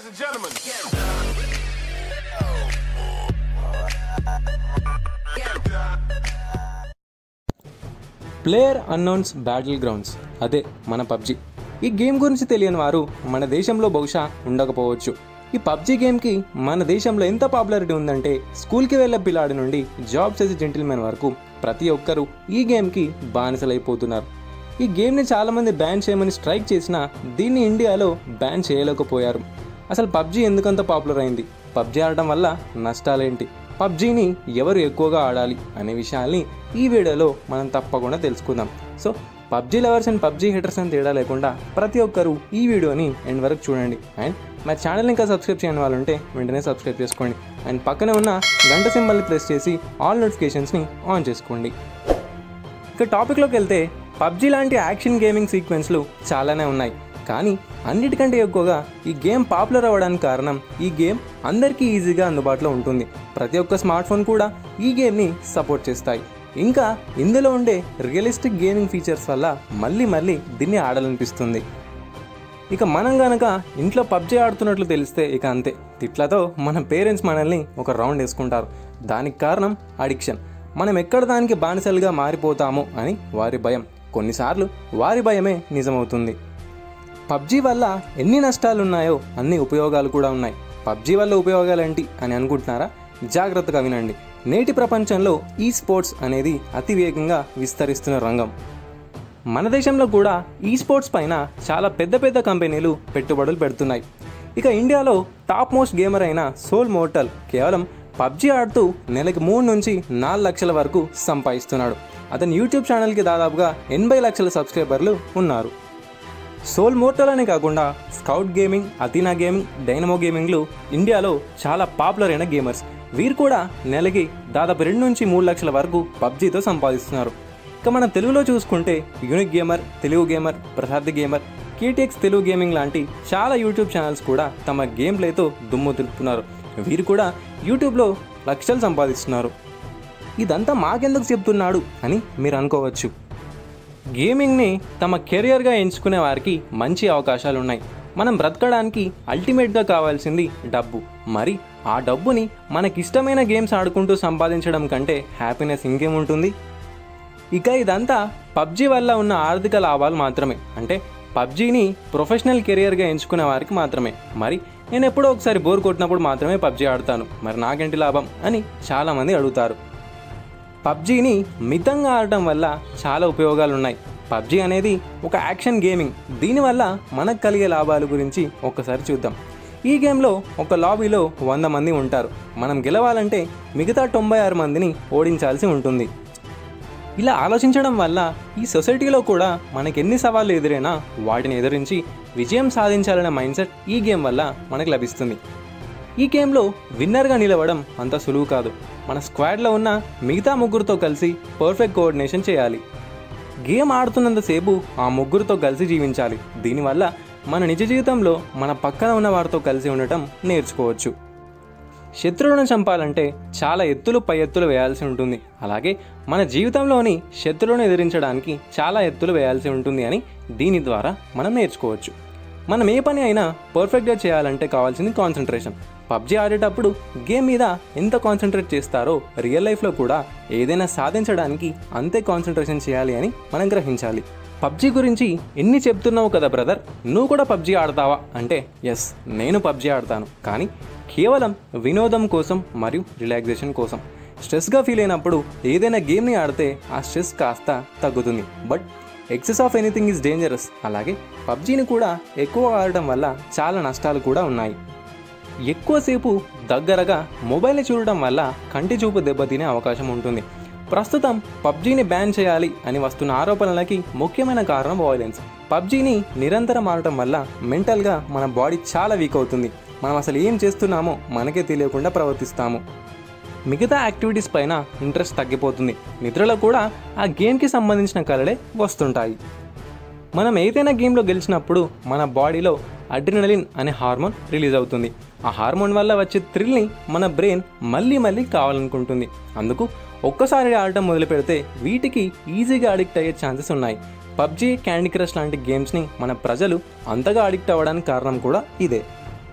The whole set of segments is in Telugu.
ladies and gentlemen. Player unknown's battle grounds అదే మన పబ్జి ఈ గేమ్ గురించి తెలియని వారు మన దేశంలో బహుశా ఉండకపోవచ్చు ఈ పబ్జి గేమ్కి మన దేశంలో ఎంత పాపులారిటీ ఉందంటే స్కూల్కి వెళ్ళే పిల్లాడి నుండి జాబ్ చేసే జెంటిల్మెన్ వరకు ప్రతి ఒక్కరూ ఈ గేమ్కి బానిసలైపోతున్నారు ఈ గేమ్ని చాలామంది బ్యాన్ చేయమని స్ట్రైక్ చేసినా దీన్ని ఇండియాలో బ్యాన్ చేయలేకపోయారు అసలు పబ్జి ఎందుకంత పాపులర్ అయింది పబ్జి ఆడటం వల్ల నష్టాలేంటి పబ్జీని ఎవరు ఎక్కువగా ఆడాలి అనే విషయాల్ని ఈ వీడియోలో మనం తప్పకుండా తెలుసుకుందాం so PUBG lovers and PUBG haters అని తేడా లేకుండా ప్రతి ఒక్కరూ ఈ వీడియోని ఎండ్ వరకు చూడండి అండ్ మా ఛానల్ ఇంకా సబ్స్క్రైబ్ చేయని వాళ్ళు ఉంటే వెంటనే సబ్స్క్రైబ్ చేసుకోండి అండ్ పక్కనే ఉన్న గంట సింబల్ని ప్రెస్ చేసి ఆల్ నోటిఫికేషన్స్ని ఆన్ చేసుకోండి ఇక టాపిక్లోకి వెళ్తే పబ్జి లాంటి యాక్షన్ గేమింగ్ సీక్వెన్స్లు చాలానే ఉన్నాయి కానీ అన్నిటికంటే ఎక్కువగా ఈ గేమ్ పాపులర్ అవ్వడానికి కారణం ఈ గేమ్ అందరికీ ఈజీగా అందుబాటులో ఉంటుంది ప్రతి ఒక్క స్మార్ట్ ఫోన్ కూడా ఈ గేమ్ని సపోర్ట్ చేస్తాయి ఇంకా ఇందులో ఉండే రియలిస్టిక్ గేమింగ్ ఫీచర్స్ వల్ల మళ్ళీ మళ్ళీ దీన్ని ఆడాలనిపిస్తుంది ఇక మనం గనక ఇంట్లో పబ్జి ఆడుతున్నట్లు తెలిస్తే ఇక అంతే తిట్లతో మన పేరెంట్స్ మనల్ని ఒక రౌండ్ వేసుకుంటారు దానికి కారణం అడిక్షన్ మనం ఎక్కడ దానికి బానిసలుగా మారిపోతామో అని వారి భయం కొన్నిసార్లు వారి భయమే నిజమవుతుంది పబ్జి వల్ల ఎన్ని నష్టాలు ఉన్నాయో అన్ని ఉపయోగాలు కూడా ఉన్నాయి పబ్జి వల్ల ఉపయోగాలు ఏంటి అని అనుకుంటున్నారా జాగ్రత్తగా వినండి నేటి ప్రపంచంలో ఈ స్పోర్ట్స్ అనేది అతి వేగంగా విస్తరిస్తున్న రంగం మన దేశంలో కూడా ఈ స్పోర్ట్స్ పైన చాలా పెద్ద పెద్ద కంపెనీలు పెట్టుబడులు పెడుతున్నాయి ఇక ఇండియాలో టాప్ మోస్ట్ గేమర్ అయిన సోల్ మోర్టల్ కేవలం పబ్జి ఆడుతూ నెలకి మూడు నుంచి నాలుగు లక్షల వరకు సంపాదిస్తున్నాడు అతని యూట్యూబ్ ఛానల్కి దాదాపుగా ఎనభై లక్షల సబ్స్క్రైబర్లు ఉన్నారు సోల్ మోర్టల్ అనే కాకుండా Scout gaming Athena gaming Dynamo గేమింగ్లు ఇండియాలో చాలా పాపులర్ అయిన గేమర్స్ వీరు కూడా నెలకి దాదాపు రెండు నుంచి మూడు లక్షల వరకు పబ్జీతో సంపాదిస్తున్నారు ఇక మన తెలుగులో చూసుకుంటే unique gamer Telugu gamer Prasad gamer KTX Telugu gaming లాంటి చాలా యూట్యూబ్ ఛానల్స్ కూడా తమ గేమ్ ప్లేతో దుమ్ము తెలుపుతున్నారు వీరు కూడా యూట్యూబ్లో లక్షలు సంపాదిస్తున్నారు ఇదంతా మాకెందుకు చెప్తున్నాడు అని మీరు అనుకోవచ్చు గేమింగ్ని తమ కెరియర్గా ఎంచుకునే వారికి మంచి అవకాశాలు ఉన్నాయి మనం బ్రతకడానికి అల్టిమేట్గా కావాల్సింది డబ్బు మరి ఆ డబ్బుని మనకిష్టమైన గేమ్స్ ఆడుకుంటూ సంపాదించడం కంటే హ్యాపీనెస్ ఇంకేముంటుంది ఇక ఇదంతా పబ్జి వల్ల ఉన్న ఆర్థిక లాభాలు మాత్రమే అంటే పబ్జీని ప్రొఫెషనల్ కెరియర్గా ఎంచుకునే వారికి మాత్రమే మరి నేను ఎప్పుడో ఒకసారి బోర్ కొట్టినప్పుడు మాత్రమే పబ్జీ ఆడతాను మరి నాకేంటి లాభం అని చాలామంది అడుగుతారు పబ్జీని మితంగా ఆడటం వల్ల చాలా ఉపయోగాలు ఉన్నాయి పబ్జీ అనేది ఒక యాక్షన్ గేమింగ్ దీనివల్ల మనకు కలిగే లాభాల గురించి ఒక్కసారి చూద్దాం ఈ గేమ్లో ఒక లాబీలో వంద మంది ఉంటారు మనం గెలవాలంటే మిగతా తొంభై ఆరు మందిని ఓడించాల్సి ఉంటుంది ఇలా ఆలోచించడం వల్ల ఈ సొసైటీలో కూడా మనకి ఎన్ని సవాళ్ళు ఎదురైనా వాటిని ఎదిరించి విజయం సాధించాలనే మైండ్ సెట్ ఈ గేమ్ వల్ల మనకు లభిస్తుంది ఈ గేమ్లో విన్నర్గా నిలవడం అంత సులువు కాదు మన స్క్వాడ్లో ఉన్న మిగతా ముగ్గురితో కలిసి పర్ఫెక్ట్ కోఆర్డినేషన్ చేయాలి గేమ్ ఆడుతున్నంతసేపు ఆ ముగ్గురితో కలిసి జీవించాలి దీనివల్ల మన నిజ జీవితంలో మన పక్కన ఉన్న వారితో కలిసి ఉండటం నేర్చుకోవచ్చు శత్రువులను చంపాలంటే చాలా ఎత్తులు పై ఎత్తులు వేయాల్సి ఉంటుంది అలాగే మన జీవితంలోని శత్రువులను ఎదిరించడానికి చాలా ఎత్తులు వేయాల్సి ఉంటుంది అని దీని ద్వారా మనం నేర్చుకోవచ్చు మనం ఏ పని అయినా పర్ఫెక్ట్గా చేయాలంటే కావాల్సింది కాన్సన్ట్రేషన్ పబ్జీ ఆడేటప్పుడు గేమ్ మీద ఎంత కాన్సన్ట్రేట్ చేస్తారో రియల్ లైఫ్లో కూడా ఏదైనా సాధించడానికి అంతే కాన్సన్ట్రేషన్ చేయాలి అని మనం గ్రహించాలి పబ్జీ గురించి ఎన్ని చెప్తున్నావు కదా బ్రదర్ నువ్వు కూడా పబ్జీ ఆడతావా అంటే ఎస్ నేను పబ్జీ ఆడతాను కానీ కేవలం వినోదం కోసం మరియు రిలాక్సేషన్ కోసం స్ట్రెస్గా ఫీల్ అయినప్పుడు ఏదైనా గేమ్ని ఆడితే ఆ స్ట్రెస్ కాస్త తగ్గుతుంది but excess of anything is dangerous అలాగే పబ్జీని కూడా ఎక్కువ ఆడటం వల్ల చాలా నష్టాలు కూడా ఉన్నాయి ఎక్కువసేపు దగ్గరగా మొబైల్ని చూడటం వల్ల కంటి చూపు దెబ్బతినే అవకాశం ఉంటుంది ప్రస్తుతం పబ్జీని బ్యాన్ చేయాలి అని వస్తున్న ఆరోపణలకి ముఖ్యమైన కారణం వైలెన్స్ పబ్జీని నిరంతరం ఆడటం వల్ల మెంటల్గా మన బాడీ చాలా వీక్ అవుతుంది మనం అసలు ఏం చేస్తున్నామో మనకే తెలియకుండా ప్రవర్తిస్తాము మిగతా యాక్టివిటీస్ పైన ఇంట్రెస్ట్ తగ్గిపోతుంది నిద్రలో కూడా ఆ గేమ్కి సంబంధించిన కళలే వస్తుంటాయి మనం ఏదైనా గేమ్లో గెలిచినప్పుడు మన బాడీలో అడ్రినలిన్ అనే హార్మోన్ రిలీజ్ అవుతుంది ఆ హార్మోన్ వల్ల వచ్చే థ్రిల్ని మన బ్రెయిన్ మళ్ళీ మళ్ళీ కావాలనుకుంటుంది అందుకు ఒక్కసారి ఆడటం మొదలు పెడితే వీటికి ఈజీగా అడిక్ట్ అయ్యే ఛాన్సెస్ ఉన్నాయి పబ్జీ క్యాండీ క్రష్ లాంటి గేమ్స్ని మన ప్రజలు అంతగా అడిక్ట్ అవ్వడానికి కారణం కూడా ఇదే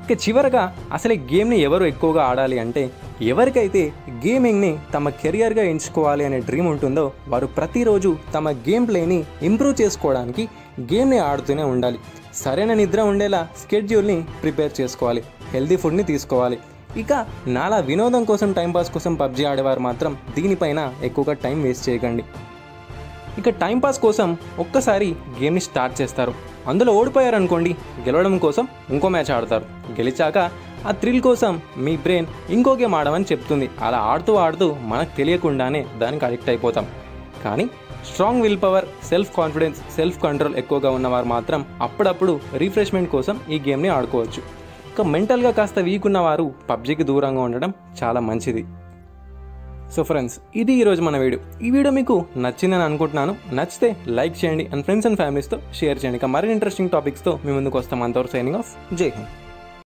ఇక చివరగా అసలు ఈ గేమ్ని ఎవరు ఎక్కువగా ఆడాలి అంటే ఎవరికైతే గేమింగ్ని తమ కెరియర్గా ఎంచుకోవాలి అనే డ్రీమ్ ఉంటుందో వారు ప్రతిరోజు తమ గేమ్ ప్లేని ఇంప్రూవ్ చేసుకోవడానికి గేమ్ని ఆడుతూనే ఉండాలి సరైన నిద్ర ఉండేలా స్కెడ్యూల్ని ప్రిపేర్ చేసుకోవాలి హెల్తీ ఫుడ్ని తీసుకోవాలి ఇక నాలా వినోదం కోసం టైంపాస్ కోసం పబ్జీ ఆడేవారు మాత్రం దీనిపైన ఎక్కువగా టైం వేస్ట్ చేయకండి ఇక టైంపాస్ కోసం ఒక్కసారి గేమ్ని స్టార్ట్ చేస్తారు అందులో ఓడిపోయారనుకోండి గెలవడం కోసం ఇంకో మ్యాచ్ ఆడతారు గెలిచాక ఆ థ్రిల్ కోసం మీ బ్రెయిన్ ఇంకో గేమ్ ఆడమని చెప్తుంది అలా ఆడుతూ ఆడుతూ మనకు తెలియకుండానే దానికి అడిక్ట్ అయిపోతాం కానీ strong will power self confidence self control ఎక్కువగా ఉన్నవారు మాత్రం అప్పుడప్పుడు రీఫ్రెష్మెంట్ కోసం ఈ గేమ్ని ఆడుకోవచ్చు ఇక మెంటల్గా కాస్త వీక్ ఉన్నవారు పబ్జీకి దూరంగా ఉండడం చాలా మంచిది సో ఫ్రెండ్స్ ఇది ఈరోజు మన వీడియో ఈ వీడియో మీకు నచ్చిందని అనుకుంటున్నాను నచ్చితే లైక్ చేయండి అండ్ ఫ్రెండ్స్ అండ్ ఫ్యామిలీస్తో షేర్ చేయండి ఇక మరిన్ని ఇంట్రెస్టింగ్ టాపిక్స్తో మీ ముందుకు వస్తాం అంతవరకు సైనింగ్ ఆఫ్ జై హింద్